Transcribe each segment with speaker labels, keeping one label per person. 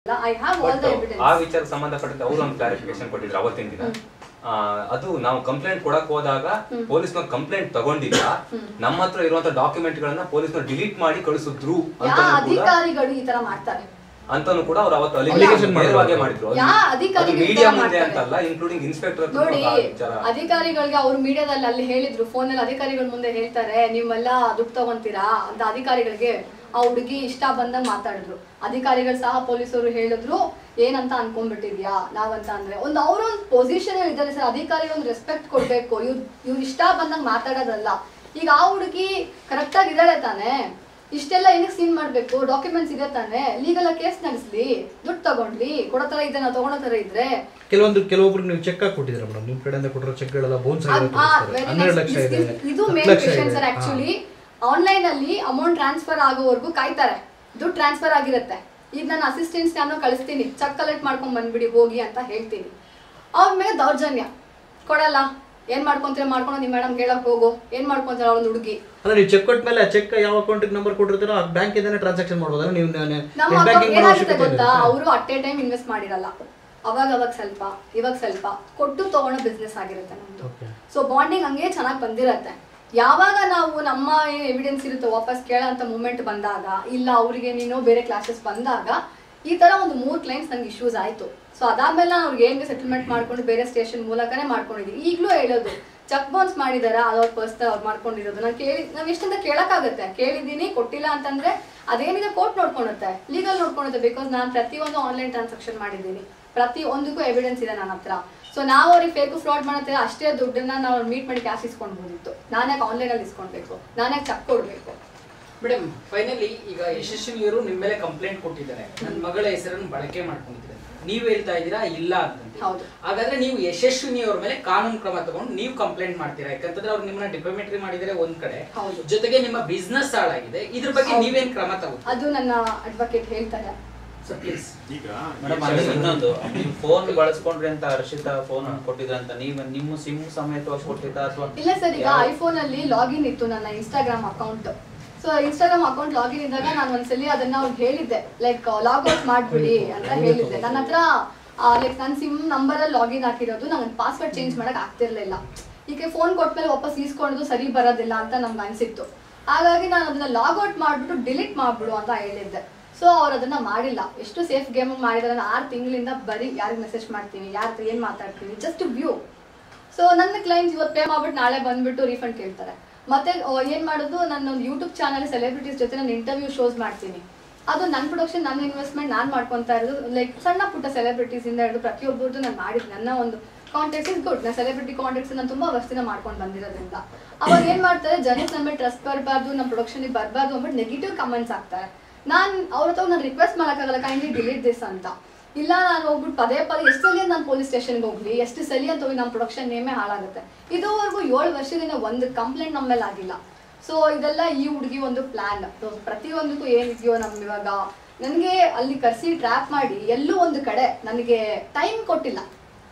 Speaker 1: I have all
Speaker 2: But
Speaker 1: the
Speaker 2: uh
Speaker 1: evidence
Speaker 2: ವಿಚಾರಕ್ಕೆ ಸಂಬಂಧಪಟ್ಟಂತೆ ಅವರು ಒಂದು ಕ್ಲಾರಿಫಿಕೇಶನ್ ಕೊಟ್ಟಿದ್ರು ಅವತ್ತಿನ ದಿನ ಆ, ಅದು ನಾವು ಕಂಪ್ಲೇಂಟ್ ಕೊಡಕ್ ಹೋದಾಗ ಪೊಲೀಸ್ನವ್ರು ಕಂಪ್ಲೇಂಟ್ ತಗೊಂಡಿಲ್ಲ ನಮ್ಮ ಹತ್ರ ಇರುವಂತ ಡಾಕ್ಯುಮೆಂಟ್ ಗಳನ್ನ ಪೊಲೀಸ್ನವ್ರು ಡಿಲೀಟ್ ಮಾಡಿ ಕಳಿಸಿದ್ರು
Speaker 1: ಯಾ
Speaker 2: ಅಂತಾನು ಕೂಡ
Speaker 1: ಅಧಿಕಾರಿಗಳು ಈ ತರ ಮಾಡ್ತಾರೆ
Speaker 2: ಅಂತಾನು ಕೂಡ ಅವ್ರು ಅವತ್ತು
Speaker 3: Allegation
Speaker 2: ಅಲಿಗೇಷನ್
Speaker 3: ಮಾಡಿದ್ರು.
Speaker 2: ನೇರವಾಗಿ ಮಾಡಿದ್ರು ಅದು-
Speaker 1: ಯಾ ಅಧಿಕಾರಿಗಳು
Speaker 2: ಅದು
Speaker 1: ಈ
Speaker 2: ಮೀಡಿಯಾ
Speaker 1: ತರ
Speaker 2: ಮುಂದೆ
Speaker 1: ಮಾಡ್ತಾರೆ?
Speaker 2: ಅಂತಲ್ಲ ಇನ್ಕ್ಲೂಡಿಂಗ್ ಇನ್ಸ್ಪೆಕ್ಟರ್
Speaker 1: ನೋಡಿ ಅಧಿಕಾರಿಗಳಿಗೆ ಅವ್ರು ಮೀಡಿಯಾದಲ್ಲಿ ಅಲ್ಲಿ ಹೇಳಿದ್ರು ಫೋನಲ್ಲಿ ಅಧಿಕಾರಿಗಳ ಮುಂದೆ ಹೇಳ್ತಾರೆ ನೀವೆಲ್ಲ ದುಡ್ಡು ತಗೊಂತೀರಾ ಅಂತ ಅಧಿಕಾರಿಗಳಿಗೆ ಆ ಹುಡುಗಿ ಇಷ್ಟ ಬಂದಂಗ್ ಮಾತಾಡಿದ್ರು ಅಧಿಕಾರಿಗಳು ಸಹ ಪೊಲೀಸರು ಹೇಳಿದ್ರು ಏನಂತ ಅನ್ಕೊಂಡ್ಬಿಟ್ಟಿದ್ಯಾ ನಾವಂತ ಅಂದ್ರೆ ಒಂದು ಅವ್ರ ಒಂದು ಪೊಸಿಷನ್ ಇದ್ದಾರೆ ಸರ್ ಅಧಿಕಾರಿಗೆ ಒಂದು ರೆಸ್ಪೆಕ್ಟ್ ಕೊಡ್ಬೇಕು ಇವ್ ಇವ್ ಇಷ್ಟ ಬಂದಂಗ್ ಮಾತಾಡೋದಲ್ಲ ಈಗ ಆ ಹುಡುಗಿ ಕರೆಕ್ಟ್ ಆಗಿ ಇದ್ದಾಳೆ ತಾನೆ ಇಷ್ಟೆಲ್ಲ ಏನಕ್ಕೆ ಸೀನ್ ಮಾಡ್ಬೇಕು ಡಾಕ್ಯುಮೆಂಟ್ಸ್ ಇದೆ ತಾನೆ ಲೀಗಲ್ ಕೇಸ್ ನಡೆಸ್ಲಿ ದುಡ್ಡು ತಗೊಂಡ್ಲಿ ಕೊಡೋ ತರ ಇದೆ ನಾವು ತಗೊಳೋ ತರ ಇದ್ರೆ
Speaker 3: ಕೆಲವೊಂದು ಕೆಲವೊಬ್ರಿಗೆ ನೀವು ಚೆಕ್ ಹಾಕಿ ಕೊಟ್ಟಿದ್ದೀರಾ ಮೇಡಮ್ ನಿಮ್ ಕಡೆಯಿಂದ ಕೊಟ್ಟಿರೋ ಚೆಕ್ಗಳೆಲ್ಲ ಬೋನ್ಸ್
Speaker 1: ಅದ್- ಆ,
Speaker 3: ಆಗಿರುತ್ತೆ
Speaker 1: very
Speaker 3: ಹನ್ನೆರಡು
Speaker 1: nice.
Speaker 3: ಲಕ್ಷ ಇದೆ
Speaker 1: ಇಸ್- ಇದು
Speaker 3: ಹತ್ತು
Speaker 1: ಮೇನ್
Speaker 3: ಲಕ್ಷ
Speaker 1: ಕ್ವೆಶನ್
Speaker 3: ಇದೆ.
Speaker 1: ಸರ್
Speaker 3: ಹಾ.
Speaker 1: ಆಕ್ಚುಲಿ ಆನ್ಲೈನ್ ಅಲ್ಲಿ ಅಮೌಂಟ್ ಟ್ರಾನ್ಸ್ಫರ್ ಆಗೋವರೆಗೂ ಕಾಯ್ತಾರೆ ದುಡ್ಡು ಟ್ರಾನ್ಸ್ಫರ್ ಆಗಿರುತ್ತೆ ಈಗ ನಾನು ಅಸಿಸ್ಟೆಂಟ್ಸ್ ನಾನು ಕಳಿಸ್ತೀನಿ ಚೆಕ್ ಕಲೆಕ್ಟ್ ಮಾಡ್ಕೊಂಡ್ ಬಂದ್ಬಿಡಿ ಹೋಗಿ ಅಂತ ಹೇಳ್ತೀನಿ ಅವ್ರ ಮೇಲೆ ದೌರ್ಜನ್ಯ ಕೊಡಲ್ಲ ಏನ್ ಮಾಡ್ಕೊಂತೀರ ಮಾಡ್ಕೊಂಡು ನಿಮ್ ಮೇಡಮ್ ಕೇಳಕ್ ಹೋಗು ಏನ್ ಮಾಡ್ಕೊಂತಾರ ಅವ್ಳ ಹುಡುಗಿ
Speaker 3: ಅಲ್ಲ ನೀವು ಚೆಕ್ ಕೊಟ್ಟ ಮೇಲೆ ಚೆಕ್ ಯಾವ ಅಕೌಂಟ್ ನಂಬರ್ ಕೊಟ್ಟಿರ್ತೀರೋ ಆ ಬ್ಯಾಂಕ್ ಇಂದಾನೆ ಟ್ರಾನ್ಸಾಕ್ಷನ್ ಮಾಡ್ಬೋದಲ್ಲ ನೀವು
Speaker 1: ನಮ್ಮ
Speaker 3: ನೆಟ್
Speaker 1: ಅಕೌಂಟ್
Speaker 3: ಬ್ಯಾಂಕಿಂಗ್ ಮಾಡೋ
Speaker 1: ಏನಾಗುತ್ತೆ
Speaker 3: ಅವಶ್ಯಕತೆ
Speaker 1: ಗೊತ್ತಾ
Speaker 3: ಇಲ್ಲ.
Speaker 1: ಅವರು ಅಟ್ ಎ ಟೈಮ್ ಇನ್ವೆಸ್ಟ್ ಮಾಡಿರಲ್ಲ ಅವಾಗ ಅವಾಗ ಸ್ವಲ್ಪ ಇವಾಗ ಸ್ವಲ್ಪ ಕೊಟ್ಟು ತಗೊಳ್ಳೋ ಬಿಸ್ನೆಸ್ ಆಗಿರುತ್ತೆ ನಮ್ದು
Speaker 3: Okay.
Speaker 1: ಸೊ ಬಾಂಡಿಂಗ್ ಹಂಗೆ ಚೆನ್ನಾಗಿ ಬಂದಿರತ್ತೆ ಯಾವಾಗ ನಾವು ನಮ್ಮ ಏನು ಎವಿಡೆನ್ಸ್ ಇರುತ್ತೆ ವಾಪಸ್ ಕೇಳೋಂಥ ಮೂಮೆಂಟ್ ಬಂದಾಗ ಇಲ್ಲ ಅವರಿಗೆ ನೀನು ಬೇರೆ ಕ್ಲಾಸಸ್ ಬಂದಾಗ ಈ ತರ ಒಂದು ಮೂರು ಕ್ಲೈಂಟ್ಸ್ ನಂಗೆ ಇಶ್ಯೂಸ್ ಆಯ್ತು ಸೊ ಅದಾದ್ಮೇಲೆ ನಾನು ಅವ್ರಿಗೆ ಏನಿಗೆ ಸೆಟಲ್ಮೆಂಟ್ ಮಾಡ್ಕೊಂಡು ಬೇರೆ ಸ್ಟೇಷನ್ ಮೂಲಕನೇ ಮಾಡ್ಕೊಂಡಿದ್ದೀವಿ ಈಗಲೂ ಹೇಳೋದು ಚೆಕ್ ಬೌನ್ಸ್ ಮಾಡಿದಾರ ಅದು ಅವ್ರ ಪರ್ಸನಲ್ ಅವ್ರು ಮಾಡ್ಕೊಂಡಿರೋದು ನಾನು ಕೇಳಿ ನಾವು ಎಷ್ಟಂತ ಕೇಳಕ್ಕಾಗತ್ತೆ ಕೇಳಿದ್ದೀನಿ ಕೊಟ್ಟಿಲ್ಲ ಅಂತಂದ್ರೆ ಅದೇನಿದೆ ಕೋರ್ಟ್ ನೋಡ್ಕೊಳುತ್ತೆ ಲೀಗಲ್ ನೋಡ್ಕೊಳುತ್ತೆ ಬಿಕಾಸ್ ನಾನು ಪ್ರತಿಯೊಂದು ಆನ್ಲೈನ್ ಟ್ರಾನ್ಸಾಕ್ಷನ್ ಮಾಡಿದ್ದೀನಿ ಪ್ರತಿ ಒಂದಕ್ಕೂ ಎವಿಡೆನ್ಸ್ ಇದೆ ನನ್ನ ಹತ್ರ ಸೊ ನಾವು ಅವ್ರಿಗೆ ಫೇಕ್ ಫ್ರಾಡ್ ಮಾಡತ್ತೆ ಅಷ್ಟೇ ದುಡ್ಡನ್ನ ನಾವು ಮೀಟ್ ಮಾಡಿ ಕ್ಯಾಶ್ ಇಸ್ಕೊಂಡ್ಬೋದಿತ್ತು ನಾನ್ಯಾಕೆ ಆನ್ಲೈನ್ ಅಲ್ಲಿ ಇಸ್ಕೊಳ್ಬೇಕು ನಾನ್ಯಾಕೆ ಚೆಕ್ ಕೊಡ್ಬೇಕು
Speaker 4: ಮೇಡಮ್ ಫೈನಲಿ ಈಗ ಯಶಸ್ವಿನಿಯವರು ನಿಮ್ಮ ಮೇಲೆ ಕಂಪ್ಲೇಂಟ್ ಕೊಟ್ಟಿದ್ದಾರೆ ನನ್ನ ಮಗಳ ಹೆಸರನ್ನು ಬಳಕೆ ಮಾಡ್ಕೊಂಡಿದ್ದಾರೆ ನೀವು ಹೇಳ್ತಾ ಇದ್ದೀರಾ ಇಲ್ಲ ಅಂತ
Speaker 1: ಹೌದು.
Speaker 4: ಹಾಗಾದ್ರೆ ನೀವು ಯಶಸ್ವಿನಿಯವ್ರ ಮೇಲೆ ಕಾನೂನು ಕ್ರಮ ತಗೊಂಡು ನೀವು ಕಂಪ್ಲೇಂಟ್ ಮಾಡ್ತೀರಾ ಯಾಕಂತಂದ್ರೆ ಅವ್ರು ನಿಮ್ಮನ್ನ ಡಿಫಾಮೇಟರಿ ಮಾಡಿದರೆ ಒಂದ್ ಕಡೆ
Speaker 1: ಹೌದು.
Speaker 4: ಜೊತೆಗೆ ನಿಮ್ಮ ಬಿಸ್ನೆಸ್ ಹಾಳಾಗಿದೆ ಇದ್ರ ಬಗ್ಗೆ
Speaker 1: ಹೌದು.
Speaker 4: ನೀವೇನ್ ಕ್ರಮ ತಗೋತೀರಾ
Speaker 1: ಅದು ನನ್ನ ಅಡ್ವೊಕೇಟ್ ಹೇಳ್ತಾರೆ
Speaker 4: ಸೊ ಪ್ಲೀಸ್
Speaker 5: ಈಗ
Speaker 6: ಮೇಡಮ್ ಅಲ್ಲಿ ಇನ್ನೊಂದು ನೀವು ಫೋನ್ ಬಳಸ್ಕೊಂಡ್ರಿ ಅಂತ ಹರ್ಷಿತಾ ಫೋನ್ ಕೊಟ್ಟಿದ್ರ ಅಂತ ನೀವು ನಿಮ್ಮ ಸಿಮ್ ಸಮೇತವಾಗಿ ಕೊಟ್ಟಿದ್ದ ಅಥವಾ
Speaker 1: ಇಲ್ಲ ಸರ್ ಈಗ ಐಫೋನ್ ಅಲ್ಲಿ ಲಾಗಿನ್ ಇತ್ತು ನನ್ನ Instagram account so Instagram account login ಇದ್ದಾಗ ನಾನು ಒಂದ್ಸಲಿ ಅದನ್ನ ಅವ್ರಿಗೆ ಹೇಳಿದ್ದೆ ಲೈಕ್ ಲಾಗ್ಔಟ್ ಮಾಡ್ಬಿಡಿ ಅಂತ ಹೇಳಿದ್ದೆ ನನ್ನ ಹತ್ರ ಲೈಕ್ ನನ್ನ ಸಿಮ್ ನಂಬರ್ ಅಲ್ಲಿ ಲಾಗಿನ್ ಹಾಕಿರೋದು ನಂಗೆ ಪಾಸ್ವರ್ಡ್ ಚೇಂಜ್ ಮಾಡಕ್ ಆಗ್ತಿರ್ಲಿಲ್ಲ ಈಗ ಫೋನ್ ಕೊಟ್ಮೇಲೆ ವಾಪಸ್ ಈಸ್ಕೊಳ್ಳೋದು ಸರಿ ಬರೋದಿಲ್ಲ ಅಂತ ನಮ್ಗೆ ಅನ್ಸಿತ್ತು ಹಾಗಾಗಿ ನಾನು ಅದನ್ನ ಲಾಗ್ಔಟ್ ಮಾಡ್ಬಿಟ್ಟು ಡಿಲೀಟ್ ಮಾಡ್ಬಿಡು ಅಂತ ಹೇಳಿದ್ದೆ ಸೊ ಅವ್ರು ಅದನ್ನ ಮಾಡಿಲ್ಲ ಎಷ್ಟು ಸೇಫ್ ಗೇಮ್ ಮಾಡಿದಾರೆ ಆರು ತಿಂಗಳಿಂದ ಬರೀ ಯಾರಿಗೆ ಮೆಸೇಜ್ ಮಾಡ್ತೀನಿ ಯಾರ ಹತ್ರ ಏನ್ ಮಾತಾಡ್ತೀನಿ ಜಸ್ಟ್ ವ್ಯೂ ಸೊ ನನ್ನ ಕ್ಲೈಂಟ್ಸ್ ಇವತ್ತು ಪೇ ಮಾಡ್ಬಿಟ್ಟು ನಾಳೆ ಬಂದ್ಬಿಟ್ಟು ರೀಫಂಡ್ ಕೇಳ್ತಾರೆ ಮತ್ತೆ ಆ, ಏನ್ ಮಾಡೋದು ನನ್ನ ಒಂದು ಯೂಟ್ಯೂಬ್ ಚಾನಲ್ ಸೆಲೆಬ್ರಿಟೀಸ್ ಜೊತೆ ನಾನು ಇಂಟರ್ವ್ಯೂ ಶೋಸ್ ಮಾಡ್ತೀನಿ ಅದು ನನ್ನ ಪ್ರೊಡಕ್ಷನ್ ನನ್ನ ಇನ್ವೆಸ್ಟ್ಮೆಂಟ್ ನಾನು ಮಾಡ್ಕೊತಾ ಇರೋದು ಲೈಕ್ ಸಣ್ಣ ಪುಟ್ಟ ಸೆಲೆಬ್ರಿಟೀಸ್ ಇಂದ ಹಿಡಿದು ಪ್ರತಿಯೊಬ್ಬರದ್ದು ನಾನು ಮಾಡಿದ್ದು ನನ್ನ ಒಂದು ಕಾಂಟ್ಯಾಕ್ಟ್ ಇಸ್ ಗುಡ್ ನಾನು ಸೆಲೆಬ್ರಿಟಿ ಕಾಂಟ್ಯಾಕ್ಟ್ಸ್ ನಾನು ತುಂಬಾ ವರ್ಷದಿಂದ ಮಾಡ್ಕೊಂಡು ಬಂದಿರೋದ್ರಿಂದ ಅವಾಗ ಏನ್ ಮಾಡ್ತಾರೆ ಜನಕ್ಕೆ ನಮ್ಮ ಟ್ರಸ್ಟ್ ಬರಬಾರ್ದು ನಮ್ಮ ಪ್ರೊಡಕ್ಷನ್ಗೆ ಬರಬಾರ್ದು ಅಂದ್ಬಿಟ್ಟು ನೆಗೆಟಿವ್ ಕಮೆಂಟ್ಸ್ ಆಗ್ತಾರೆ ನಾನು ಅವ್ರ ಹತ್ರ ನಾನು ರಿಕ್ವೆಸ್ಟ್ ಮಾಡೋಕ್ಕಾಗಲ್ಲ ಕೈಂಡ್ಲಿ ಡಿಲೀಟ್ ದಿಸ್ ಅಂತ ಇಲ್ಲ ನಾನು ಹೋಗ್ಬಿಟ್ಟು ಪದೇ ಪದೇ ಎಷ್ಟು ಸಲ ನಾನು ಪೊಲೀಸ್ ಸ್ಟೇಷನ್ಗೆ ಹೋಗ್ಲಿ ಎಷ್ಟು ಸಲ ಅಂತ ಹೋಗಿ ನಮ್ಮ ಪ್ರೊಡಕ್ಷನ್ ನೇಮೇ ಹಾಳಾಗುತ್ತೆ ಇದುವರೆಗೂ ಏಳು ವರ್ಷದಿಂದ ಒಂದು ಕಂಪ್ಲೇಂಟ್ ನಮ್ಮ ಮೇಲೆ ಆಗಿಲ್ಲ ಸೊ ಇದೆಲ್ಲ ಈ ಹುಡುಗಿ ಒಂದು ಪ್ಲಾನ್ ಪ್ರತಿಯೊಂದಕ್ಕೂ ಏನಿದೆಯೋ ನಮ್ ಇವಾಗ ನನಗೆ ಅಲ್ಲಿ ಕರ್ಸಿ ಟ್ರ್ಯಾಪ್ ಮಾಡಿ ಎಲ್ಲೂ ಒಂದು ಕಡೆ ನನಗೆ ಟೈಮ್ ಕೊಟ್ಟಿಲ್ಲ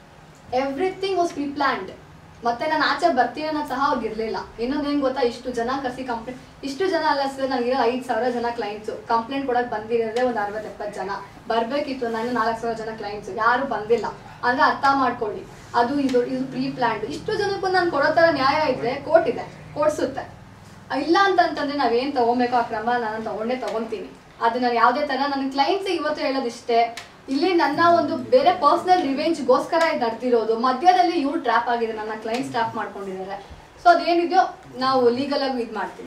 Speaker 1: ಎವ್ರಿಥಿಂಗ್ ವಾಸ್ ಪ್ರೀ ಪ್ಲಾನ್ಡ್ ಮತ್ತೆ ನಾನು ಆಚೆ ಬರ್ತೀನಿ ಅನ್ನೋದು ಸಹ ಅವ್ರಿಗೆ ಇರಲಿಲ್ಲ ಇನ್ನೊಂದು ಏನು ಗೊತ್ತಾ ಇಷ್ಟು ಜನ ಕಸಿ ಕಂಪ್ಲೇಂಟ್ ಇಷ್ಟು ಜನ ಅಲ್ಲ ಸರ್ ನನಗಿರೋ ಐದು ಸಾವಿರ ಜನ ಕ್ಲೈಂಟ್ಸು ಕಂಪ್ಲೇಂಟ್ ಕೊಡಕ್ಕೆ ಬಂದಿರೋದೇ ಒಂದು ಅರವತ್ತು ಎಪ್ಪತ್ತು ಜನ ಬರಬೇಕಿತ್ತು ನಾನು ನಾಲ್ಕು ಸಾವಿರ ಜನ ಕ್ಲೈಂಟ್ಸು ಯಾರು ಬಂದಿಲ್ಲ ಅಂದ್ರೆ ಅರ್ಥ ಮಾಡ್ಕೊಳ್ಳಿ ಅದು ಇದು ಇದು ಪ್ರೀ ಪ್ಲಾನ್ಡ್ ಇಷ್ಟು ಜನಕ್ಕೂ ನಾನು ಕೊಡೋ ಥರ ನ್ಯಾಯ ಇದ್ರೆ ಕೋರ್ಟ್ ಇದೆ ಕೊಡ್ಸುತ್ತೆ ಇಲ್ಲ ಅಂತಂತಂದ್ರೆ ನಾವೇನ್ ತಗೊಬೇಕೋ ಆ ಕ್ರಮ ನಾನು ತಗೊಂಡೇ ತಗೊಂತೀನಿ ಅದು ನಾನು ಯಾವುದೇ ತರ ನನ್ನ ಕ್ಲೈಂಟ್ಸ್ ಇವತ್ತು ಹೇಳೋದಿಷ್ಟೇ ಇಲ್ಲಿ ನನ್ನ ಒಂದು ಬೇರೆ ಪರ್ಸನಲ್ ರಿವೆಂಜ್ಗೋಸ್ಕರ ಇದು ನಡೆದಿರೋದು ಮಧ್ಯದಲ್ಲಿ ಇವ್ರು ಟ್ರ್ಯಾಪ್ ಆಗಿದೆ ನನ್ನ ಕ್ಲೈಂಟ್ಸ್ ಟ್ರ್ಯಾಪ್ ಮಾಡ್ಕೊಂಡಿದ್ದಾರೆ ಸೊ ಅದೇನಿದೆಯೋ ನಾವು ಲೀಗಲ್ ಆಗಿ ಇದು ಮಾಡ್ತೀವಿ